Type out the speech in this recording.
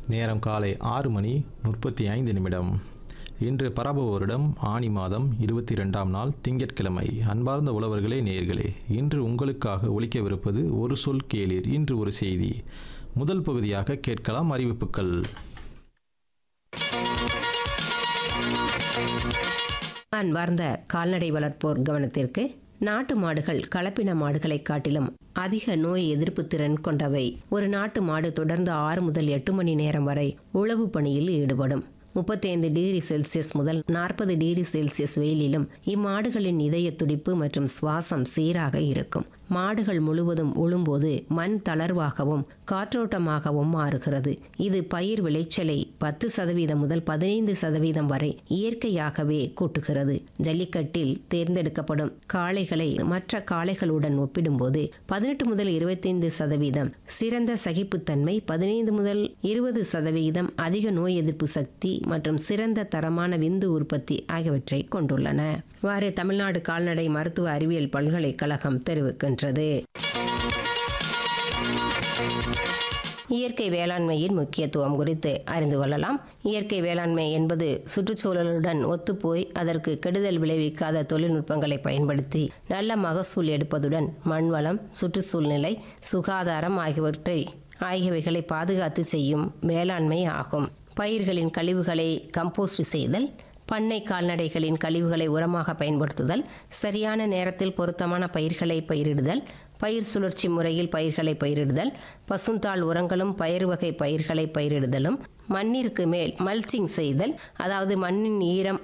நேரம் காலை ஆறு மணி முப்பத்தி ஐந்து நிமிடம் இன்று பராபவ வருடம் ஆனி மாதம் இருபத்தி ரெண்டாம் நாள் திங்கட்கிழமை அன்பார்ந்த உழவர்களே நேயர்களே இன்று உங்களுக்காக ஒலிக்கவிருப்பது ஒரு சொல் கேளீர் இன்று ஒரு செய்தி முதல் பகுதியாக கேட்கலாம் அறிவிப்புகள் அன்பார்ந்த கால்நடை வளர்ப்போர் கவனத்திற்கு நாட்டு மாடுகள் கலப்பின மாடுகளைக் காட்டிலும் அதிக நோய் எதிர்ப்பு திறன் கொண்டவை ஒரு நாட்டு மாடு தொடர்ந்து ஆறு முதல் எட்டு மணி நேரம் வரை உழவு பணியில் ஈடுபடும் முப்பத்தைந்து டிகிரி செல்சியஸ் முதல் நாற்பது டிகிரி செல்சியஸ் வெயிலிலும் இம்மாடுகளின் இதய துடிப்பு மற்றும் சுவாசம் சீராக இருக்கும் மாடுகள் முழுவதும் உழும்போது மண் தளர்வாகவும் காற்றோட்டமாகவும் மாறுகிறது இது பயிர் விளைச்சலை பத்து சதவீதம் முதல் பதினைந்து சதவீதம் வரை இயற்கையாகவே கூட்டுகிறது ஜல்லிக்கட்டில் தேர்ந்தெடுக்கப்படும் காளைகளை மற்ற காளைகளுடன் ஒப்பிடும்போது பதினெட்டு முதல் இருபத்தைந்து சதவீதம் சிறந்த சகிப்புத்தன்மை பதினைந்து முதல் இருபது சதவீதம் அதிக நோய் எதிர்ப்பு சக்தி மற்றும் சிறந்த தரமான விந்து உற்பத்தி ஆகியவற்றை கொண்டுள்ளன இவ்வாறு தமிழ்நாடு கால்நடை மருத்துவ அறிவியல் பல்கலைக்கழகம் தெரிவிக்கின்றது இயற்கை வேளாண்மையின் முக்கியத்துவம் குறித்து அறிந்து கொள்ளலாம் இயற்கை வேளாண்மை என்பது சுற்றுச்சூழலுடன் ஒத்துப்போய் அதற்கு கெடுதல் விளைவிக்காத தொழில்நுட்பங்களை பயன்படுத்தி நல்ல மகசூல் எடுப்பதுடன் மண்வளம் சுற்றுச்சூழ்நிலை சுகாதாரம் ஆகியவற்றை ஆகியவைகளை பாதுகாத்து செய்யும் வேளாண்மை ஆகும் பயிர்களின் கழிவுகளை கம்போஸ்ட் செய்தல் பண்ணை கால்நடைகளின் கழிவுகளை உரமாக பயன்படுத்துதல் சரியான நேரத்தில் பொருத்தமான பயிர்களை பயிரிடுதல் பயிர் சுழற்சி முறையில் பயிர்களை பயிரிடுதல் பசுந்தாள் உரங்களும் பயிர் வகை பயிர்களை பயிரிடுதலும் மண்ணிற்கு மேல் மல்ச்சிங் செய்தல் அதாவது மண்ணின் ஈரம்